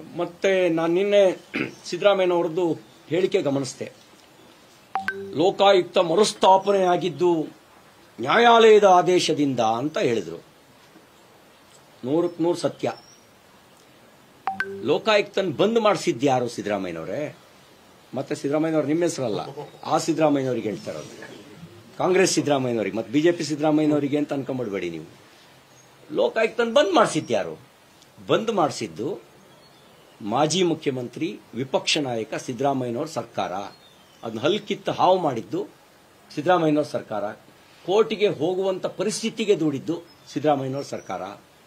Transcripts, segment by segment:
ಮತ್ತೆ ನಾನು ನಿನ್ನೆ ಸಿದ್ದರಾಮಯ್ಯನವರದ್ದು ಹೇಳಿಕೆ ಗಮನಿಸಿದೆ ಲೋಕಾಯುಕ್ತ ಮರುಸ್ಥಾಪನೆಯಾಗಿದ್ದು ನ್ಯಾಯಾಲಯದ ಆದೇಶದಿಂದ ಅಂತ ಹೇಳಿದರು ನೂರಕ್ಕೆ ನೂರು ಸತ್ಯ ಲೋಕಾಯುಕ್ತನ್ ಬಂದ್ ಮಾಡಿಸಿದ್ದು ಯಾರು ಸಿದ್ದರಾಮಯ್ಯನವರೇ ಮತ್ತೆ ಸಿದ್ದರಾಮಯ್ಯನವ್ರು ನಿಮ್ಮ ಹೆಸರಲ್ಲ ಆ ಸಿದ್ದರಾಮಯ್ಯನವರಿಗೆ ಹೇಳ್ತಾರದು ಕಾಂಗ್ರೆಸ್ ಸಿದ್ದರಾಮಯ್ಯನವರಿಗೆ ಮತ್ತೆ ಬಿಜೆಪಿ ಸಿದ್ದರಾಮಯ್ಯನವರಿಗೆ ಅಂತ ಅನ್ಕೊಂಡ್ಬಿಡ್ಬೇಡಿ ನೀವು ಲೋಕಾಯುಕ್ತನ್ ಬಂದ್ ಮಾಡಿಸಿದ್ದು ಯಾರು ಬಂದ್ ಮಾಡಿಸಿದ್ದು ಮಾಜಿ ಮುಖ್ಯಮಂತ್ರಿ ವಿಪಕ್ಷ ನಾಯಕ ಸಿದ್ದರಾಮಯ್ಯನವ್ರ ಸರ್ಕಾರ ಅದನ್ನ ಹಲ್ಕಿತ್ತ ಹಾವು ಮಾಡಿದ್ದು ಸಿದ್ದರಾಮಯ್ಯನವ್ರ ಸರ್ಕಾರ ಕೋರ್ಟಿಗೆ ಹೋಗುವಂತ ಪರಿಸ್ಥಿತಿಗೆ ದೂಡಿದ್ದು ಸಿದ್ದರಾಮಯ್ಯನವ್ರ ಸರ್ಕಾರ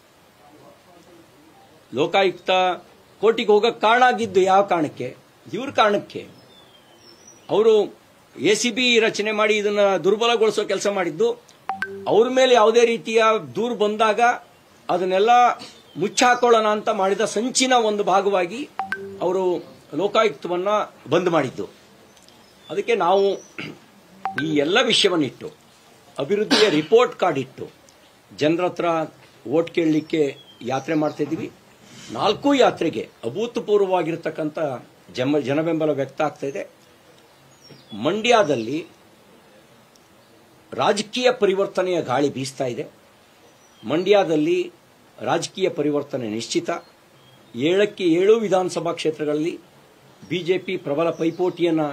ಲೋಕಾಯುಕ್ತ ಕೋರ್ಟಿಗೆ ಹೋಗಕ್ಕೆ ಕಾರಣ ಆಗಿದ್ದು ಯಾವ ಕಾರಣಕ್ಕೆ ಇವ್ರ ಕಾರಣಕ್ಕೆ ಅವರು ಎ ಸಿ ಬಿ ರಚನೆ ಮಾಡಿ ಇದನ್ನ ದುರ್ಬಲಗೊಳಿಸೋ ಕೆಲಸ ಮಾಡಿದ್ದು ಅವ್ರ ಮೇಲೆ ಯಾವುದೇ ರೀತಿಯ ದೂರು ಬಂದಾಗ ಅದನ್ನೆಲ್ಲ ಮುಚ್ಚಾಕೊಳ್ಳೋಣ ಅಂತ ಮಾಡಿದ ಸಂಚಿನ ಒಂದು ಭಾಗವಾಗಿ ಅವರು ಲೋಕಾಯುಕ್ತವನ್ನ ಬಂದ್ ಮಾಡಿದ್ದು ಅದಕ್ಕೆ ನಾವು ಈ ಎಲ್ಲ ವಿಷಯವನ್ನಿಟ್ಟು ಅಭಿವೃದ್ಧಿಯ ರಿಪೋರ್ಟ್ ಕಾರ್ಡ್ ಇಟ್ಟು ಜನರ ಹತ್ರ ಓಟ್ ಕೇಳಲಿಕ್ಕೆ ಯಾತ್ರೆ ಮಾಡ್ತಾ ಇದ್ದೀವಿ ನಾಲ್ಕು ಯಾತ್ರೆಗೆ ಅಭೂತಪೂರ್ವವಾಗಿರ್ತಕ್ಕಂಥ ಜಮ ಜನಬೆಂಬಲ ವ್ಯಕ್ತ ಆಗ್ತಾ ಇದೆ ಮಂಡ್ಯದಲ್ಲಿ ರಾಜಕೀಯ ಪರಿವರ್ತನೆಯ ಗಾಳಿ ಬೀಸ್ತಾ ಇದೆ ಮಂಡ್ಯದಲ್ಲಿ ರಾಜಕೀಯ ಪರಿವರ್ತನೆ ನಿಶ್ಚಿತ ಏಳಕ್ಕೆ ಏಳು ವಿಧಾನಸಭಾ ಕ್ಷೇತ್ರಗಳಲ್ಲಿ ಬಿಜೆಪಿ ಪ್ರಬಲ ಪೈಪೋಟಿಯನ್ನು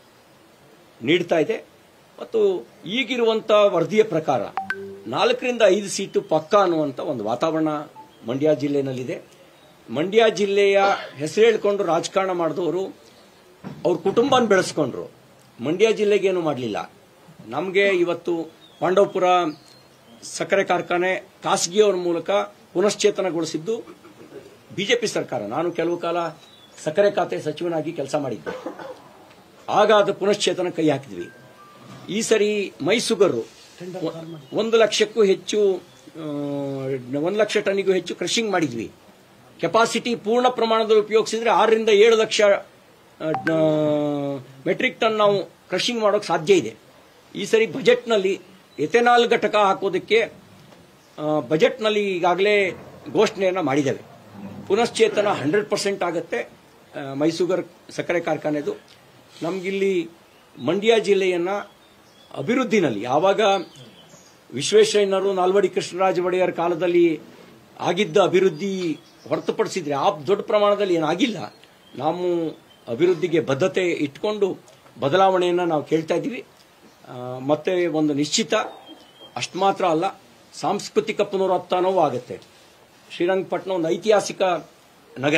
ನೀಡ್ತಾ ಇದೆ ಮತ್ತು ಈಗಿರುವಂಥ ವರದಿಯ ಪ್ರಕಾರ ನಾಲ್ಕರಿಂದ ಐದು ಸೀಟು ಪಕ್ಕ ಅನ್ನುವಂಥ ಒಂದು ವಾತಾವರಣ ಮಂಡ್ಯ ಜಿಲ್ಲೆನಲ್ಲಿದೆ ಮಂಡ್ಯ ಜಿಲ್ಲೆಯ ಹೆಸರು ಹೇಳ್ಕೊಂಡು ರಾಜಕಾರಣ ಮಾಡಿದವರು ಅವ್ರ ಕುಟುಂಬನ ಬೆಳೆಸ್ಕೊಂಡ್ರು ಮಂಡ್ಯ ಜಿಲ್ಲೆಗೇನು ಮಾಡಲಿಲ್ಲ ನಮಗೆ ಇವತ್ತು ಪಾಂಡವಪುರ ಸಕ್ಕರೆ ಕಾರ್ಖಾನೆ ಖಾಸಗಿಯವರ ಮೂಲಕ ಪುನಶ್ಚೇತನಗೊಳಿಸಿದ್ದು ಬಿಜೆಪಿ ಸರ್ಕಾರ ನಾನು ಕೆಲವು ಕಾಲ ಸಕ್ಕರೆ ಖಾತೆ ಸಚಿವನಾಗಿ ಕೆಲಸ ಮಾಡಿದ್ದೆ ಆಗ ಅದು ಪುನಶ್ಚೇತನ ಕೈ ಹಾಕಿದ್ವಿ ಈ ಸರಿ ಮೈಸುಗರು ಒಂದು ಲಕ್ಷಕ್ಕೂ ಹೆಚ್ಚು ಆ, ಒಂದು ಲಕ್ಷ ಟನ್ನಿಗೂ ಹೆಚ್ಚು ಕ್ರಷಿಂಗ್ ಮಾಡಿದ್ವಿ ಕೆಪಾಸಿಟಿ ಪೂರ್ಣ ಪ್ರಮಾಣದಲ್ಲಿ ಉಪಯೋಗಿಸಿದ್ರೆ ಆರರಿಂದ ಏಳು ಲಕ್ಷ ಆ, ಡ- ಮೆಟ್ರಿಕ್ ಟನ್ ನಾವು ಕ್ರಷಿಂಗ್ ಮಾಡೋಕೆ ಸಾಧ್ಯ ಇದೆ ಈ ಸರಿ ಬಜೆಟ್ನಲ್ಲಿ ಎಥೆನಾಲ್ ಘಟಕ ಹಾಕೋದಕ್ಕೆ ಆ, ಬಜೆಟ್ನಲ್ಲಿ ಈಗಾಗಲೇ ಘೋಷಣೆಯನ್ನು ಮಾಡಿದ್ದೇವೆ ಪುನಶ್ಚೇತನ ಹಂಡ್ರೆಡ್ ಪರ್ಸೆಂಟ್ ಆಗುತ್ತೆ ಆ, ಮೈಸೂಗರ್ ಸಕ್ಕರೆ ಕಾರ್ಖಾನೆದು ನಮಗಿಲ್ಲಿ ಮಂಡ್ಯ ಜಿಲ್ಲೆಯನ್ನ ಅಭಿವೃದ್ಧಿನಲ್ಲಿ ಯಾವಾಗ ವಿಶ್ವೇಶ್ವರಯ್ಯನವರು ನಾಲ್ವಡಿ ಕೃಷ್ಣರಾಜ ಒಡೆಯರ್ ಕಾಲದಲ್ಲಿ ಆಗಿದ್ದ ಅಭಿವೃದ್ಧಿ ಹೊರತುಪಡಿಸಿದ್ರೆ ಆ ದೊಡ್ಡ ಪ್ರಮಾಣದಲ್ಲಿ ಏನಾಗಿಲ್ಲ ನಾವು ಅಭಿವೃದ್ಧಿಗೆ ಬದ್ಧತೆ ಇಟ್ಕೊಂಡು ಬದಲಾವಣೆಯನ್ನು ನಾವು ಕೇಳ್ತಾ ಇದ್ದೀವಿ ಆ, ಮತ್ತೆ ಒಂದು ನಿಶ್ಚಿತ ಅಷ್ಟು ಮಾತ್ರ ಅಲ್ಲ ಸಾಂಸ್ಕೃತಿಕ ಪುನರುತ್ಥಾನವೂ ಆಗುತ್ತೆ ಶ್ರೀರಂಗಪಟ್ಟಣ ಒಂದು ಐತಿಹಾಸಿಕ ನಗರ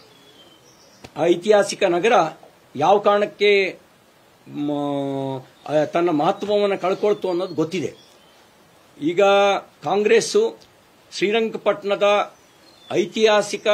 ಆ ಐತಿಹಾಸಿಕ ನಗರ ಯಾವ ಕಾರಣಕ್ಕೆ ಮ, ಆ, ತನ್ನ ಮಹತ್ವವನ್ನು ಕಳ್ಕೊಳ್ತು ಅನ್ನೋದು ಗೊತ್ತಿದೆ ಈಗ ಕಾಂಗ್ರೆಸ್ಸು ಶ್ರೀರಂಗಪಟ್ಟಣದ ಐತಿಹಾಸಿಕ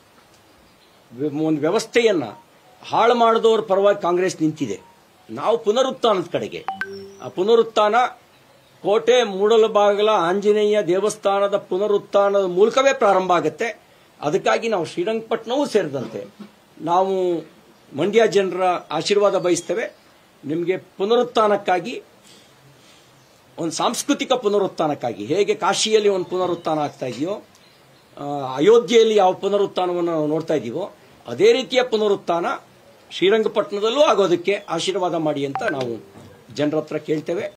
ವ್ಯ- ಒಂದು ವ್ಯವಸ್ಥೆಯನ್ನ ಹಾಳು ಮಾಡಿದವ್ರ ಪರವಾಗಿ ಕಾಂಗ್ರೆಸ್ ನಿಂತಿದೆ ನಾವು ಪುನರುತ್ಥಾನದ ಕಡೆಗೆ ಆ ಪುನರುತ್ಥಾನ ಕೋಟೆ ಮೂಡಲಬಾಗಲ ಆಂಜನೇಯ ದೇವಸ್ಥಾನದ ಪುನರುತ್ಥಾನದ ಮೂಲಕವೇ ಪ್ರಾರಂಭ ಆಗುತ್ತೆ ಅದಕ್ಕಾಗಿ ನಾವು ಶ್ರೀರಂಗಪಟ್ಟಣವೂ ಸೇರಿದಂತೆ ನಾವು ಮಂಡ್ಯ ಜನರ ಆಶೀರ್ವಾದ ಬಯಸ್ತೇವೆ ನಿಮಗೆ ಪುನರುತ್ಥಾನಕ್ಕಾಗಿ ಒಂದು ಸಾಂಸ್ಕೃತಿಕ ಪುನರುತ್ಥಾನಕ್ಕಾಗಿ ಹೇಗೆ ಕಾಶಿಯಲ್ಲಿ ಒಂದು ಪುನರುತ್ಥಾನ ಆಗ್ತಾ ಇದೆಯೋ ಆ, ಅಯೋಧ್ಯೆಯಲ್ಲಿ ಯಾವ ಪುನರುತ್ಥಾನವನ್ನು ನಾವು ನೋಡ್ತಾ ಇದ್ದೀವೋ ಅದೇ ರೀತಿಯ ಪುನರುತ್ಥಾನ ಶ್ರೀರಂಗಪಟ್ಟಣದಲ್ಲೂ ಆಗೋದಕ್ಕೆ ಆಶೀರ್ವಾದ ಮಾಡಿ ಅಂತ ನಾವು ಜನರ ಹತ್ರ ಕೇಳ್ತೇವೆ